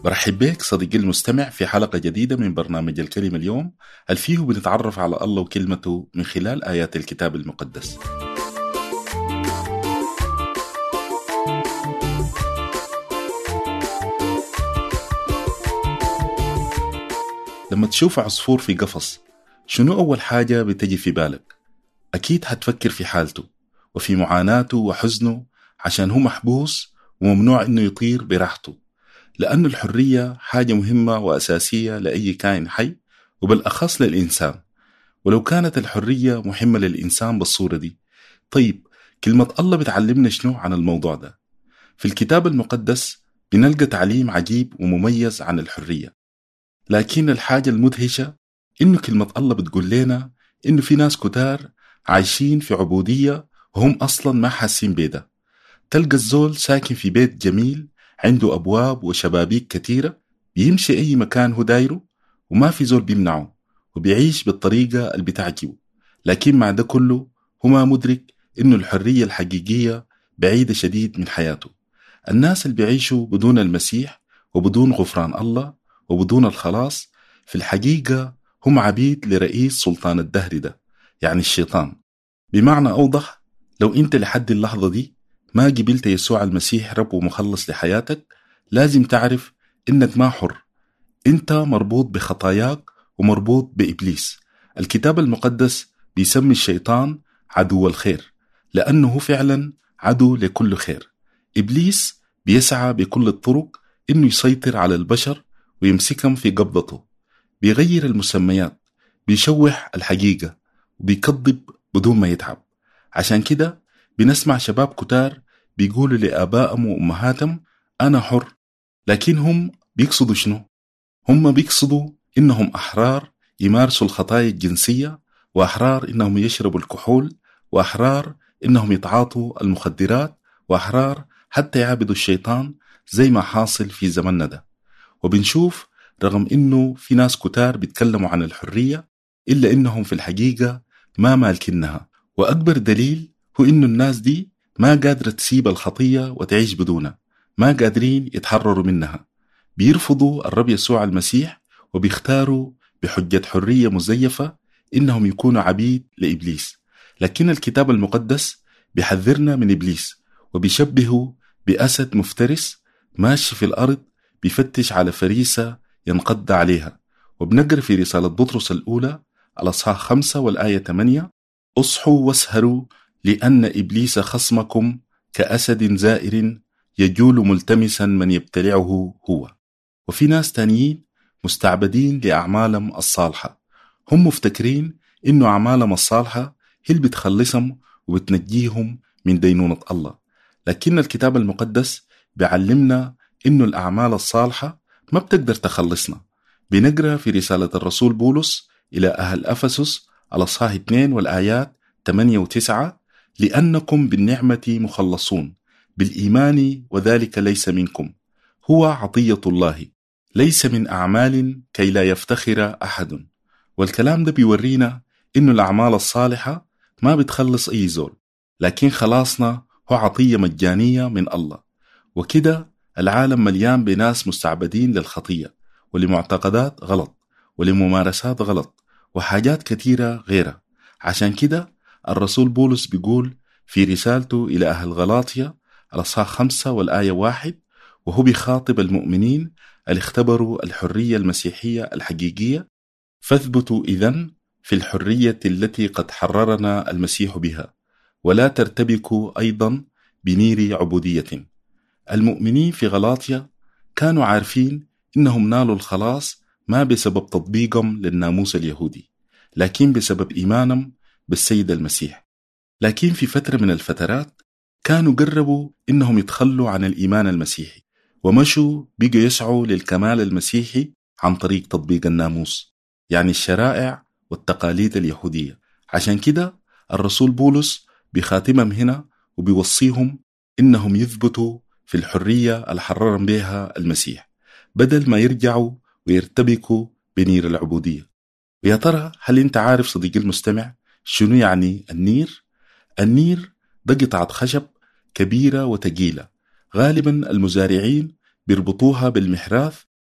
برحب بك صديقي المستمع في حلقة جديدة من برنامج الكلمة اليوم هل فيه بنتعرف على الله وكلمته من خلال آيات الكتاب المقدس لما تشوف عصفور في قفص شنو أول حاجة بتجي في بالك؟ أكيد حتفكر في حالته وفي معاناته وحزنه عشان هو محبوس وممنوع إنه يطير براحته لأن الحرية حاجة مهمة وأساسية لأي كائن حي وبالأخص للإنسان ولو كانت الحرية مهمة للإنسان بالصورة دي طيب كلمة الله بتعلمنا شنو عن الموضوع ده في الكتاب المقدس بنلقى تعليم عجيب ومميز عن الحرية لكن الحاجة المدهشة إنه كلمة الله بتقول لنا إنه في ناس كتار عايشين في عبودية وهم أصلا ما حاسين بده تلقى الزول ساكن في بيت جميل عنده أبواب وشبابيك كتيرة بيمشي أي مكان هو دايره وما في زول بيمنعه وبيعيش بالطريقة اللي بتعجبه لكن مع ده كله هو ما مدرك إنه الحرية الحقيقية بعيدة شديد من حياته الناس اللي بيعيشوا بدون المسيح وبدون غفران الله وبدون الخلاص في الحقيقة هم عبيد لرئيس سلطان الدهر ده يعني الشيطان بمعنى أوضح لو أنت لحد اللحظة دي ما قبلت يسوع المسيح رب ومخلص لحياتك لازم تعرف إنك ما حر أنت مربوط بخطاياك ومربوط بإبليس الكتاب المقدس بيسمي الشيطان عدو الخير لأنه فعلا عدو لكل خير إبليس بيسعى بكل الطرق إنه يسيطر على البشر ويمسكهم في قبضته بيغير المسميات بيشوح الحقيقة وبيكذب بدون ما يتعب عشان كده بنسمع شباب كتار بيقولوا لآبائهم وأمهاتهم أنا حر لكن هم بيقصدوا شنو؟ هم بيقصدوا إنهم أحرار يمارسوا الخطايا الجنسية وأحرار إنهم يشربوا الكحول وأحرار إنهم يتعاطوا المخدرات وأحرار حتى يعبدوا الشيطان زي ما حاصل في زمننا ده وبنشوف رغم إنه في ناس كتار بيتكلموا عن الحرية إلا إنهم في الحقيقة ما مالكنها وأكبر دليل هو إنه الناس دي ما قادرة تسيب الخطية وتعيش بدونها ما قادرين يتحرروا منها بيرفضوا الرب يسوع المسيح وبيختاروا بحجة حرية مزيفة إنهم يكونوا عبيد لإبليس لكن الكتاب المقدس بيحذرنا من إبليس وبيشبهه بأسد مفترس ماشي في الأرض بيفتش على فريسة ينقض عليها وبنقرأ في رسالة بطرس الأولى الأصحاح خمسة والآية 8 اصحوا واسهروا لأن إبليس خصمكم كأسد زائر يجول ملتمسا من يبتلعه هو وفي ناس تانيين مستعبدين لأعمالهم الصالحة هم مفتكرين إنه أعمالهم الصالحة هي اللي بتخلصهم وبتنجيهم من دينونة الله لكن الكتاب المقدس بيعلمنا إنه الأعمال الصالحة ما بتقدر تخلصنا بنقرأ في رسالة الرسول بولس إلى أهل أفسس الأصحاح 2 والآيات 8 و 9 لأنكم بالنعمة مخلصون بالإيمان وذلك ليس منكم هو عطية الله ليس من أعمال كي لا يفتخر أحد والكلام ده بيورينا إنه الأعمال الصالحة ما بتخلص أي زول لكن خلاصنا هو عطية مجانية من الله وكده العالم مليان بناس مستعبدين للخطية ولمعتقدات غلط ولممارسات غلط وحاجات كتيرة غيرها عشان كده الرسول بولس بيقول في رسالته إلى أهل غلاطيا الأصحاح خمسة والآية واحد وهو بيخاطب المؤمنين اللي اختبروا الحرية المسيحية الحقيقية فاثبتوا إذن في الحرية التي قد حررنا المسيح بها ولا ترتبكوا أيضا بنير عبودية المؤمنين في غلاطيا كانوا عارفين إنهم نالوا الخلاص ما بسبب تطبيقهم للناموس اليهودي لكن بسبب إيمانهم بالسيد المسيح لكن في فترة من الفترات كانوا قربوا إنهم يتخلوا عن الإيمان المسيحي ومشوا بقوا يسعوا للكمال المسيحي عن طريق تطبيق الناموس يعني الشرائع والتقاليد اليهودية عشان كده الرسول بولس بيخاتمهم هنا وبيوصيهم إنهم يثبتوا في الحرية اللي حررهم بها المسيح بدل ما يرجعوا ويرتبكوا بنير العبودية ويا ترى هل أنت عارف صديقي المستمع شنو يعني النير؟ النير ده قطعة خشب كبيرة وتقيلة غالبا المزارعين بيربطوها بالمحراث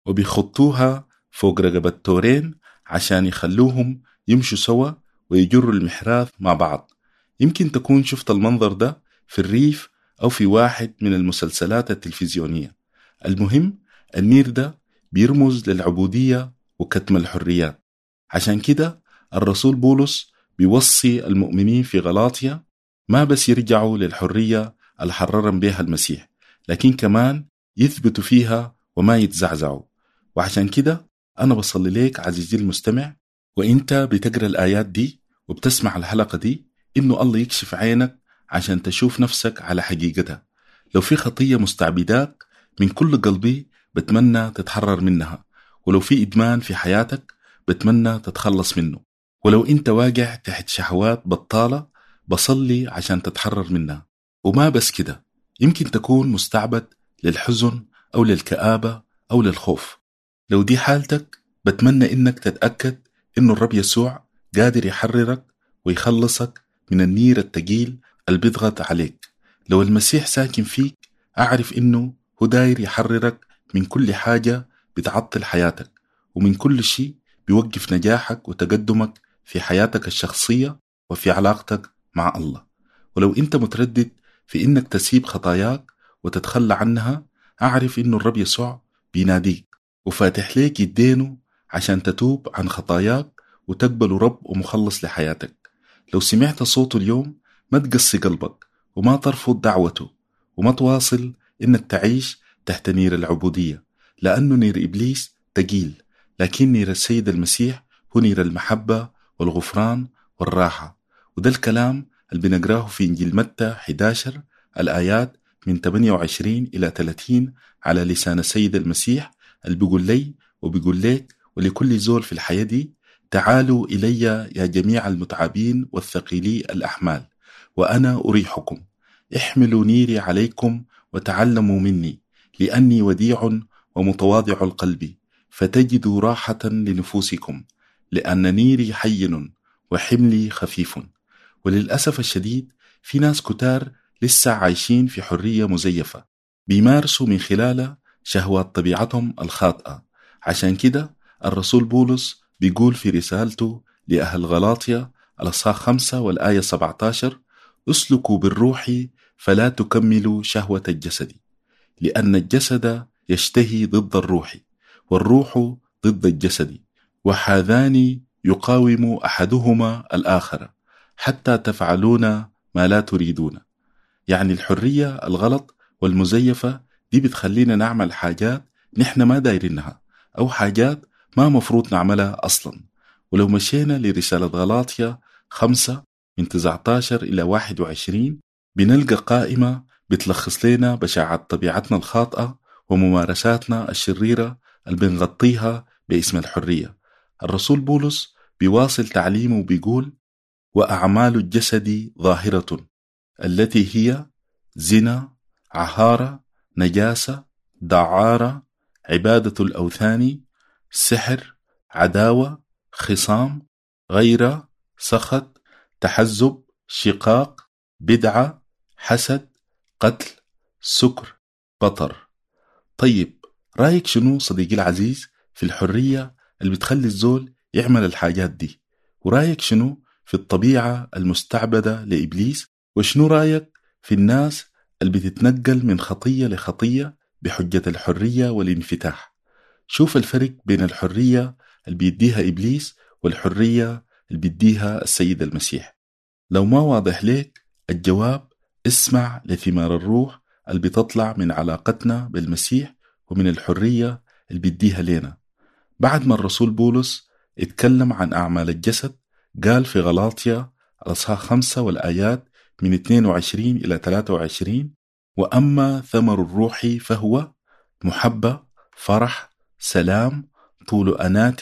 وبيخطوها فوق رقبة تورين عشان يخلوهم يمشوا سوا ويجروا المحراث مع بعض يمكن تكون شفت المنظر ده في الريف أو في واحد من المسلسلات التلفزيونية المهم النير ده بيرمز للعبودية وكتم الحريات عشان كده الرسول بولس بيوصي المؤمنين في غلاطيا ما بس يرجعوا للحرية اللي حررهم بها المسيح لكن كمان يثبتوا فيها وما يتزعزعوا وعشان كده أنا بصلي ليك عزيزي المستمع وإنت بتقرأ الآيات دي وبتسمع الحلقة دي إنه الله يكشف عينك عشان تشوف نفسك على حقيقتها لو في خطية مستعبداك من كل قلبي بتمنى تتحرر منها ولو في إدمان في حياتك بتمنى تتخلص منه ولو انت واقع تحت شهوات بطالة بصلي عشان تتحرر منها وما بس كده يمكن تكون مستعبد للحزن أو للكآبة أو للخوف لو دي حالتك بتمنى إنك تتأكد إنه الرب يسوع قادر يحررك ويخلصك من النير التقيل اللي بيضغط عليك لو المسيح ساكن فيك أعرف إنه هو داير يحررك من كل حاجة بتعطل حياتك ومن كل شيء بيوقف نجاحك وتقدمك في حياتك الشخصية وفي علاقتك مع الله ولو أنت متردد في إنك تسيب خطاياك وتتخلى عنها أعرف إنه الرب يسوع بيناديك وفاتح ليك يدينه عشان تتوب عن خطاياك وتقبل رب ومخلص لحياتك لو سمعت صوته اليوم ما تقصي قلبك وما ترفض دعوته وما تواصل إنك تعيش تحت نير العبودية لأنه نير إبليس تقيل لكن نير السيد المسيح هو نير المحبة والغفران والراحة وده الكلام اللي بنقراه في إنجيل متى 11 الآيات من 28 إلى 30 على لسان السيد المسيح اللي بيقول لي وبيقول لك ولكل زول في الحياة دي تعالوا إلي يا جميع المتعبين والثقيلي الأحمال وأنا أريحكم احملوا نيري عليكم وتعلموا مني لأني وديع ومتواضع القلب فتجدوا راحة لنفوسكم لأن نيري حين وحملي خفيف وللأسف الشديد في ناس كتار لسه عايشين في حرية مزيفة بيمارسوا من خلالها شهوات طبيعتهم الخاطئة عشان كده الرسول بولس بيقول في رسالته لأهل غلاطيا الأصحاح 5 والآية 17 اسلكوا بالروح فلا تكملوا شهوة الجسد لأن الجسد يشتهي ضد الروح والروح ضد الجسد وهذان يقاوم أحدهما الآخر حتى تفعلون ما لا تريدون يعني الحرية الغلط والمزيفة دي بتخلينا نعمل حاجات نحن ما دايرينها أو حاجات ما مفروض نعملها أصلا ولو مشينا لرسالة غلاطيا خمسة من 19 إلى 21 بنلقى قائمة بتلخص لنا بشاعة طبيعتنا الخاطئة وممارساتنا الشريرة اللي بنغطيها باسم الحرية الرسول بولس بيواصل تعليمه وبيقول وأعمال الجسد ظاهرة التي هي زنا عهارة نجاسة دعارة عبادة الأوثان سحر عداوة خصام غيرة سخط تحزب شقاق بدعة حسد قتل سكر بطر طيب رايك شنو صديقي العزيز في الحرية اللي بتخلي الزول يعمل الحاجات دي ورايك شنو في الطبيعة المستعبدة لإبليس وشنو رايك في الناس اللي بتتنقل من خطية لخطية بحجة الحرية والانفتاح شوف الفرق بين الحرية اللي بيديها إبليس والحرية اللي بيديها السيد المسيح لو ما واضح ليك الجواب اسمع لثمار الروح اللي بتطلع من علاقتنا بالمسيح ومن الحرية اللي بيديها لنا بعد ما الرسول بولس اتكلم عن أعمال الجسد قال في غلاطيا الأصحاح خمسة والآيات من 22 إلى 23 وأما ثمر الروح فهو محبة فرح سلام طول أنات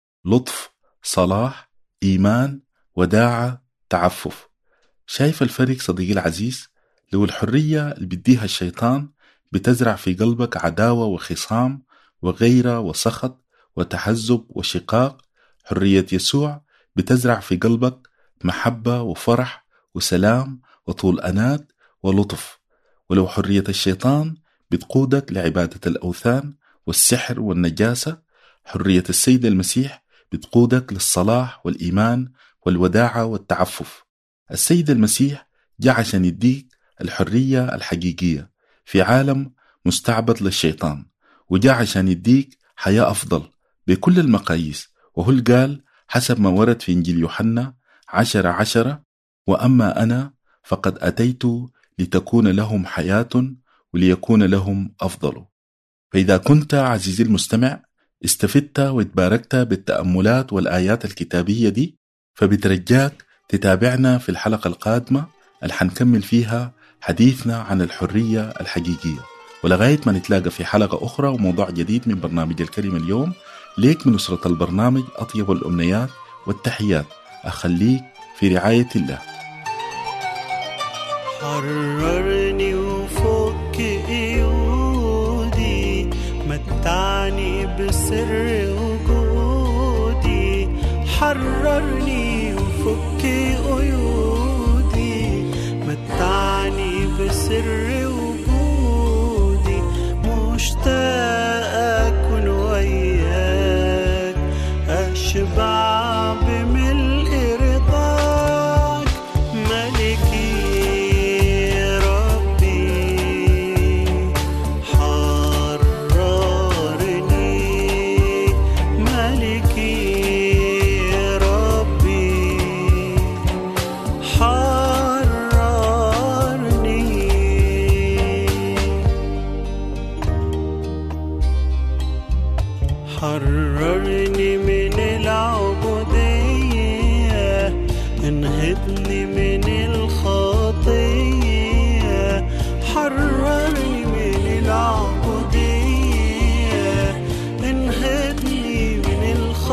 لطف صلاح إيمان وداعة تعفف شايف الفرق صديقي العزيز لو الحرية اللي بيديها الشيطان بتزرع في قلبك عداوة وخصام وغيرة وسخط وتحزب وشقاق حرية يسوع بتزرع في قلبك محبة وفرح وسلام وطول أنات ولطف ولو حرية الشيطان بتقودك لعبادة الأوثان والسحر والنجاسة حرية السيد المسيح بتقودك للصلاح والإيمان والوداعة والتعفف السيد المسيح جاء عشان يديك الحرية الحقيقية في عالم مستعبد للشيطان وجاء عشان يديك حياة أفضل بكل المقاييس وهو قال حسب ما ورد في إنجيل يوحنا عشرة عشرة وأما أنا فقد أتيت لتكون لهم حياة وليكون لهم أفضل فإذا كنت عزيزي المستمع استفدت وتباركت بالتأملات والآيات الكتابية دي فبترجاك تتابعنا في الحلقة القادمة اللي حنكمل فيها حديثنا عن الحرية الحقيقية ولغاية ما نتلاقى في حلقة أخرى وموضوع جديد من برنامج الكلمة اليوم ليك من أسرة البرنامج أطيب الأمنيات والتحيات أخليك في رعاية الله حررني وفك قيودي متعني بسر وجودي حررني وفك قيودي متعني بسر وجودي مشتاق أكون وياك أشبع بملء رضاك ملكي ربي حررني ملكي ربي حررني حررني من العبودية انهضني من الخطية حررني من العبودية انهضني من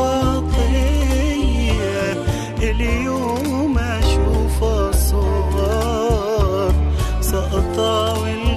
الخطية اليوم أشوف الصغار سأطاول